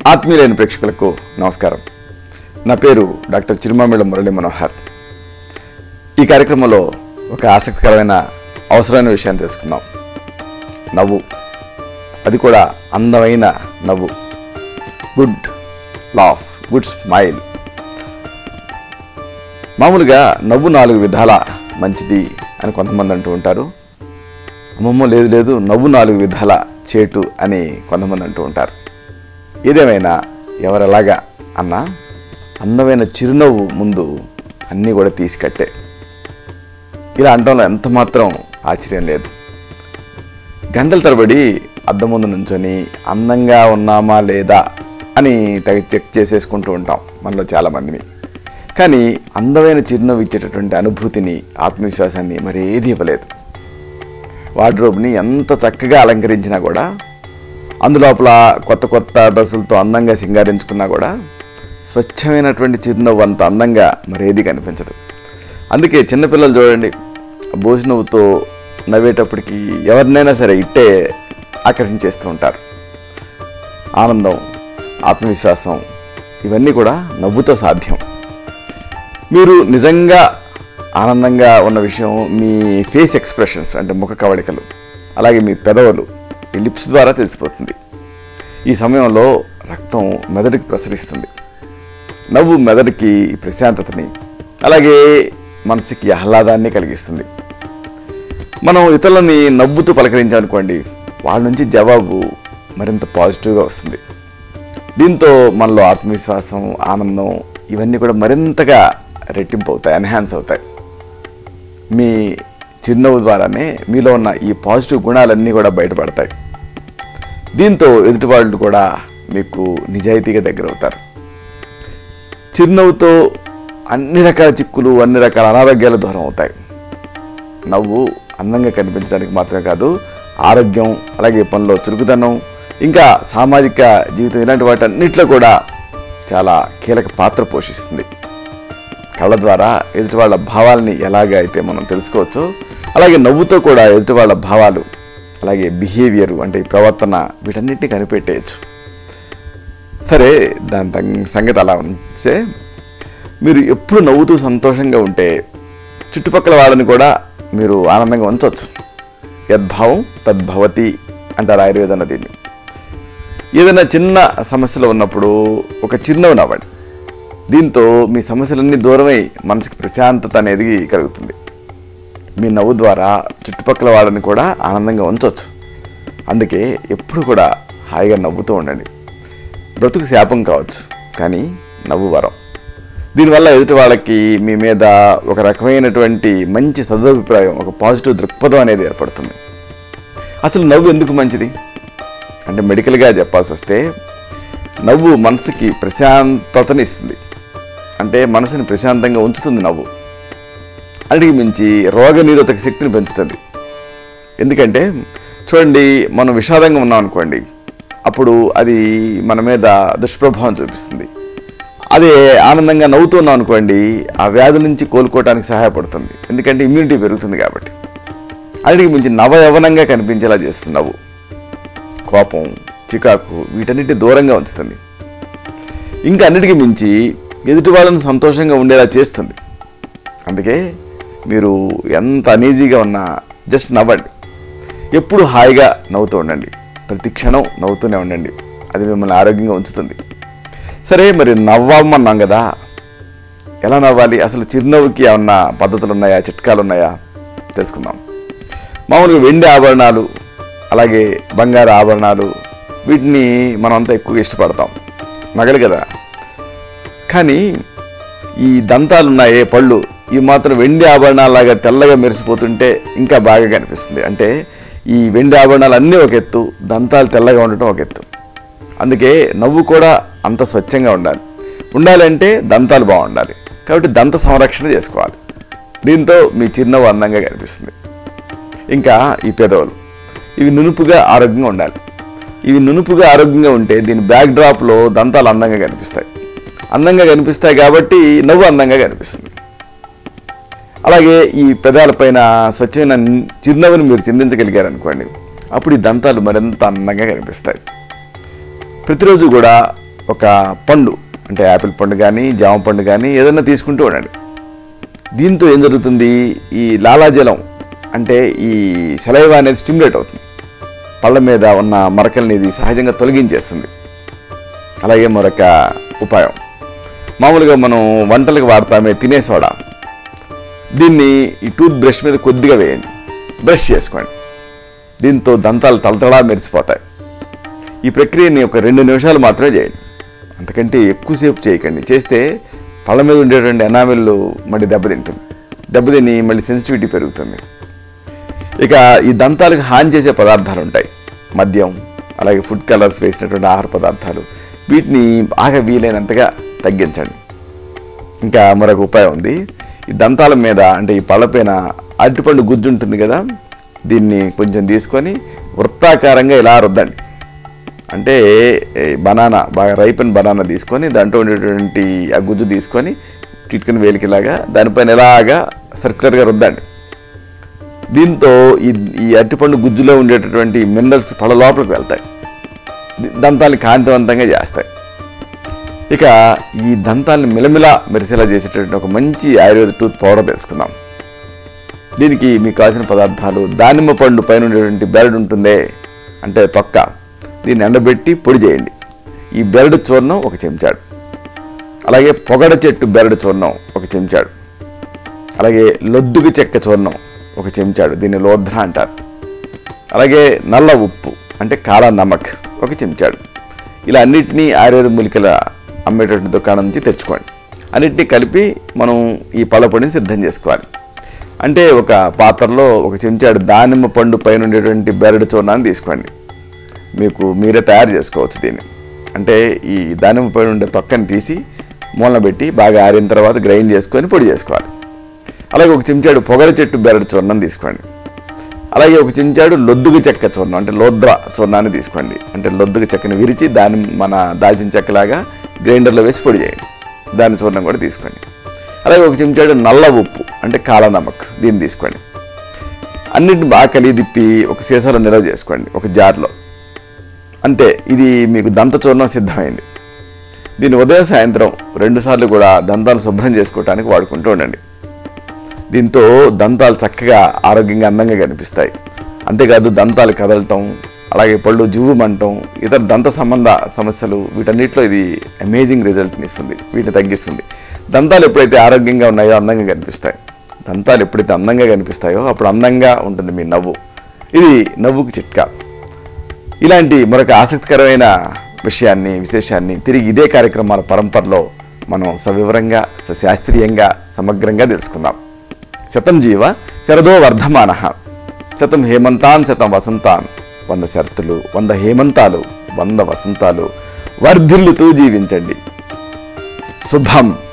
ఆత్మీయులైన ప్రేక్షకులకు నమస్కారం నా పేరు డాక్టర్ చిరుమామిళ్ళ మురళీ మనోహర్ ఈ కార్యక్రమంలో ఒక ఆసక్తికరమైన అవసరమైన విషయాన్ని తెలుసుకుందాం నవ్వు అది కూడా అందమైన నవ్వు గుడ్ లాఫ్ గుడ్ స్మైల్ మామూలుగా నవ్వు నాలుగు విధాల మంచిది అని కొంతమంది అంటూ ఉంటారు అమ్మమ్మ లేదు లేదు నవ్వు నాలుగు విధాల చేటు అని కొంతమంది అంటూ ఉంటారు ఏదేమైనా ఎవరెలాగా అన్నా అందమైన చిరునవ్వు ముందు అన్నీ కూడా తీసి కట్టే ఇలా అనడంలో ఎంత మాత్రం ఆశ్చర్యం లేదు గంటల తరబడి అద్దం ముందు నుంచొని అందంగా ఉన్నామా లేదా అని తగి చెక్ చేసేసుకుంటూ ఉంటాం మనలో చాలామందిని కానీ అందమైన చిరునవ్వు ఇచ్చేటటువంటి అనుభూతిని ఆత్మవిశ్వాసాన్ని మరి ఏది ఇవ్వలేదు వార్డ్రోబ్ని ఎంత చక్కగా అలంకరించినా కూడా అందులోపల కొత్త కొత్త డ్రెస్సులతో అందంగా సింగారించుకున్నా కూడా స్వచ్ఛమైనటువంటి చిరునవ్వు అంత అందంగా మరేది కనిపించదు అందుకే చిన్నపిల్లలు చూడండి భోజనవ్వుతో నవ్వేటప్పటికి ఎవరినైనా సరే ఇట్టే ఆకర్షించేస్తూ ఉంటారు ఆనందం ఆత్మవిశ్వాసం ఇవన్నీ కూడా నవ్వుతో సాధ్యం మీరు నిజంగా ఆనందంగా ఉన్న విషయం మీ ఫేస్ ఎక్స్ప్రెషన్స్ అంటే ముఖ కవళికలు అలాగే మీ పెదవులు ఈ లిప్స్ ద్వారా తెలిసిపోతుంది ఈ సమయంలో రక్తం మెదడుకి ప్రసరిస్తుంది నవ్వు మెదడుకి ప్రశాంతతని అలాగే మనసుకి ఆహ్లాదాన్ని కలిగిస్తుంది మనం ఇతరులని నవ్వుతూ పలకరించామనుకోండి వాళ్ళ నుంచి జవాబు మరింత పాజిటివ్గా వస్తుంది దీంతో మనలో ఆత్మవిశ్వాసం ఆనందం ఇవన్నీ కూడా మరింతగా రెట్టింపు అవుతాయి ఎన్హాన్స్ అవుతాయి మీ చిరునవ్వు ద్వారానే మీలో ఉన్న ఈ పాజిటివ్ గుణాలన్నీ కూడా బయటపడతాయి దీంతో ఎదుటి వాళ్ళు కూడా మీకు నిజాయితీగా దగ్గర అవుతారు చిరునవ్వుతో అన్ని రకాల చిక్కులు అన్ని రకాల అనారోగ్యాలు దూరం అవుతాయి నవ్వు అందంగా కనిపించడానికి మాత్రమే కాదు ఆరోగ్యం అలాగే పనిలో చురుకుదనం ఇంకా సామాజిక జీవితం ఇలాంటి వాటన్నిటిలో కూడా చాలా కీలక పాత్ర పోషిస్తుంది కళ్ళ ద్వారా ఎదుటి వాళ్ళ భావాలని ఎలాగ అయితే మనం తెలుసుకోవచ్చు అలాగే నవ్వుతో కూడా ఎదుటి వాళ్ళ భావాలు అలాగే బిహేవియర్ అంటే ఈ ప్రవర్తన వీటన్నిటిని కనిపెట్టేయచ్చు సరే దాని తం- సంగతి అలా ఉంచే మీరు ఎప్పుడు నవ్వుతూ సంతోషంగా ఉంటే చుట్టుపక్కల వాళ్ళని కూడా మీరు ఆనందంగా ఉంచవచ్చు యద్భావం తద్భవతి అంటారు ఆయుర్వేదంలో దీన్ని ఏదైనా చిన్న సమస్యలో ఉన్నప్పుడు ఒక చిరునవ్వు నవ్వండి దీంతో మీ సమస్యలన్నీ దూరమై మనసుకి ప్రశాంతత అనేది కలుగుతుంది మీ నవ్వు ద్వారా చుట్టుపక్కల వాళ్ళని కూడా ఆనందంగా ఉంచవచ్చు అందుకే ఎప్పుడు కూడా హాయిగా నవ్వుతూ ఉండండి బ్రతుకు శాపం కావచ్చు కానీ నవ్వు వరం దీనివల్ల ఎదుటి వాళ్ళకి మీ మీద ఒక రకమైనటువంటి మంచి సదభిప్రాయం ఒక పాజిటివ్ దృక్పథం అనేది ఏర్పడుతుంది అసలు నవ్వు ఎందుకు మంచిది అంటే మెడికల్గా చెప్పాల్సి వస్తే నవ్వు మనసుకి ప్రశాంతతని ఇస్తుంది అంటే మనసుని ప్రశాంతంగా ఉంచుతుంది నవ్వు అన్నిటికి మించి రోగ నిరోధక శక్తిని పెంచుతుంది ఎందుకంటే చూడండి మనం విషాదంగా ఉన్నాం అనుకోండి అప్పుడు అది మన మీద దుష్ప్రభావం చూపిస్తుంది అదే ఆనందంగా నవ్వుతున్నాం అనుకోండి ఆ వ్యాధి నుంచి కోలుకోవడానికి సహాయపడుతుంది ఎందుకంటే ఇమ్యూనిటీ పెరుగుతుంది కాబట్టి అన్నిటికి మించి నవ యవనంగా కనిపించేలా చేస్తుంది నవ్వు కోపం చికాకు వీటన్నిటి దూరంగా ఉంచుతుంది ఇంకా అన్నిటికీ మించి ఎదుటి వాళ్ళని సంతోషంగా ఉండేలా చేస్తుంది అందుకే మీరు ఎంత అనీజీగా ఉన్నా జస్ట్ నవ్వండి ఎప్పుడు హాయిగా నవ్వుతూ ఉండండి ప్రతి క్షణం నవ్వుతూనే ఉండండి అది మిమ్మల్ని ఆరోగ్యంగా ఉంచుతుంది సరే మరి నవ్వమన్నాం కదా ఎలా నవ్వాలి అసలు చిరునవ్వుకి ఏమన్నా పద్ధతులు ఉన్నాయా చిట్కాలు ఉన్నాయా తెలుసుకుందాం మామూలుగా వెండి ఆభరణాలు అలాగే బంగారు ఆభరణాలు వీటిని మనం అంతా ఎక్కువగా ఇష్టపడతాం నగలు కదా కానీ ఈ దంతాలు ఉన్నాయే పళ్ళు ఈ మాత్రం వెండి ఆభరణాలాగా తెల్లగా మెరిసిపోతుంటే ఇంకా బాగా కనిపిస్తుంది అంటే ఈ వెండి ఆభరణాలు అన్నీ ఒక ఎత్తు దంతాలు తెల్లగా ఉండటం ఒక ఎత్తు అందుకే నవ్వు కూడా అంత స్వచ్ఛంగా ఉండాలి ఉండాలంటే దంతాలు బాగుండాలి కాబట్టి దంత సంరక్షణ చేసుకోవాలి దీంతో మీ చిరునవ్వు అందంగా కనిపిస్తుంది ఇంకా ఈ పెదవులు ఇవి నునుపుగా ఆరోగ్యంగా ఉండాలి ఇవి నునుపుగా ఆరోగ్యంగా ఉంటే దీని బ్యాక్ డ్రాప్లో దంతాలు అందంగా కనిపిస్తాయి అందంగా కనిపిస్తాయి కాబట్టి నవ్వు అందంగా కనిపిస్తుంది అలాగే ఈ పెదాలపైన స్వచ్ఛమైన చిరునవ్వుని మీరు చిందించగలిగారనుకోండి అప్పుడు ఈ దంతాలు మరింత అందంగా కనిపిస్తాయి ప్రతిరోజు కూడా ఒక పండు అంటే యాపిల్ పండు కానీ జామ పండు కానీ ఏదైనా తీసుకుంటూ ఉండండి దీంతో ఏం జరుగుతుంది ఈ లాలాజలం అంటే ఈ సెలైవ అనేది స్టిమ్యులేట్ అవుతుంది పళ్ళ మీద ఉన్న మరకల్ని ఇది సహజంగా తొలగించేస్తుంది అలాగే మరొక ఉపాయం మామూలుగా మనం వంటలకు వాడతామే తినే సోడా దీన్ని ఈ టూత్ బ్రష్ మీద కొద్దిగా వేయండి బ్రష్ చేసుకోండి దీంతో దంతాలు తలతలా మెరిసిపోతాయి ఈ ప్రక్రియని ఒక రెండు నిమిషాలు మాత్రమే చేయండి అంతకంటే ఎక్కువసేపు చేయకండి చేస్తే పళ్ళ మీద ఉండేటువంటి ఎనామిల్ మళ్ళీ దెబ్బతింటుంది దెబ్బతిని మళ్ళీ సెన్సిటివిటీ పెరుగుతుంది ఇక ఈ దంతాలకు హాని చేసే పదార్థాలు ఉంటాయి మద్యం అలాగే ఫుడ్ కలర్స్ వేసినటువంటి ఆహార పదార్థాలు వీటిని బాగా వీలైనంతగా తగ్గించండి ఇంకా మరొక ఉపాయం ఉంది ఈ దంతాల మీద అంటే ఈ పళ్ళపైన అరటిపండు గుజ్జు ఉంటుంది కదా దీన్ని కొంచెం తీసుకొని వృత్తాకారంగా ఇలా రుద్దండి అంటే బనానా బాగా రైపన్ బనానా తీసుకొని దాంట్లో ఉండేటువంటి ఆ గుజ్జు తీసుకొని చిట్కని వేలికిలాగా దానిపైన ఇలాగా సర్క్యులర్గా రుద్దండి దీంతో ఈ ఈ అరటిపండు గుజ్జులో ఉండేటటువంటి మినరల్స్ పళ్ళ లోపలికి వెళ్తాయి ది- దంతాన్ని కాంతివంతంగా చేస్తాయి ఇక ఈ దంతాన్ని మిలమిలా మెరిసేలా చేసేటటువంటి ఒక మంచి ఆయుర్వేద టూత్ పౌడర్ తెలుసుకుందాం దీనికి మీకు కావాల్సిన పదార్థాలు దానిమ్మ పండు పైన ఉండేటువంటి బెరడు ఉంటుందే అంటే తొక్క దీన్ని ఎండబెట్టి పొడి చేయండి ఈ బెరడు చూర్ణం ఒక చెంచాడు అలాగే పొగడ చెట్టు బెరడు చూర్ణం ఒక చెంచాడు అలాగే లొద్దుకు చెక్క చూర్ణం ఒక చెంచాడు దీన్ని లోధ్ర అంటారు అలాగే నల్ల ఉప్పు అంటే కాలా నమక్ ఒక చెంచాడు ఇలా అన్నిటినీ ఆయుర్వేద మూలికల అమ్మేటటువంటి దుకాణం నుంచి తెచ్చుకోండి అన్నిటినీ కలిపి మనం ఈ పళ్ళపొడిని సిద్ధం చేసుకోవాలి అంటే ఒక పాత్రలో ఒక చెంచాడు దానిమ్మ పండు పైన ఉండేటువంటి బెరడు చూర్ణాన్ని తీసుకోండి మీకు మీరే తయారు చేసుకోవచ్చు దీన్ని అంటే ఈ దానిమ్మ పైన ఉండే తొక్కని తీసి మూలన పెట్టి బాగా ఆరిన తర్వాత గ్రైండ్ చేసుకొని పొడి చేసుకోవాలి అలాగే ఒక చెంచాడు పొగర చెట్టు బెరడు చూర్ణం తీసుకోండి అలాగే ఒక చెంచాడు లొద్దుగు చెక్క చూర్ణం అంటే లోద్ర చూర్ణాన్ని తీసుకోండి అంటే లొద్దుగు చెక్కని విరిచి దాన్ని మన దాల్చిన చెక్కలాగా గ్రైండర్లో వేసి పొడి చేయండి దాని చూర్ణం కూడా తీసుకోండి అలాగే ఒక చెంచాడు నల్ల ఉప్పు అంటే కాల నమక్ దీన్ని తీసుకోండి అన్నిటిని బాగా కలిగి తిప్పి ఒక సీసాలో నిల్వ చేసుకోండి ఒక జార్లో అంతే ఇది మీకు దంత చూర్ణం సిద్ధమైంది దీన్ని ఉదయం సాయంత్రం రెండుసార్లు కూడా దంతాలు శుభ్రం చేసుకోవడానికి వాడుకుంటూ ఉండండి దీంతో దంతాలు చక్కగా ఆరోగ్యంగా అందంగా కనిపిస్తాయి అంతేకాదు దంతాలు కదలటం అలాగే పళ్ళు జువ్వుమంటం ఇతర దంత సంబంధ సమస్యలు వీటన్నిటిలో ఇది అమేజింగ్ రిజల్ట్ని ఇస్తుంది వీటిని తగ్గిస్తుంది దంతాలు ఎప్పుడైతే ఆరోగ్యంగా ఉన్నాయో అందంగా కనిపిస్తాయి దంతాలు ఎప్పుడైతే అందంగా కనిపిస్తాయో అప్పుడు అందంగా ఉంటుంది మీ నవ్వు ఇది నవ్వుకి చిట్కా ఇలాంటి మరొక ఆసక్తికరమైన విషయాన్ని విశేషాన్ని తిరిగి ఇదే కార్యక్రమాల పరంపరలో మనం సవివరంగా శాస్త్రీయంగా సమగ్రంగా తెలుసుకుందాం శతం జీవ శరదో వర్ధమాన శతం హేమంతాన్ శతం వసంతాన్ వంద శరతులు వంద హేమంతాలు వంద వసంతాలు వర్ధిల్లుతూ జీవించండి శుభం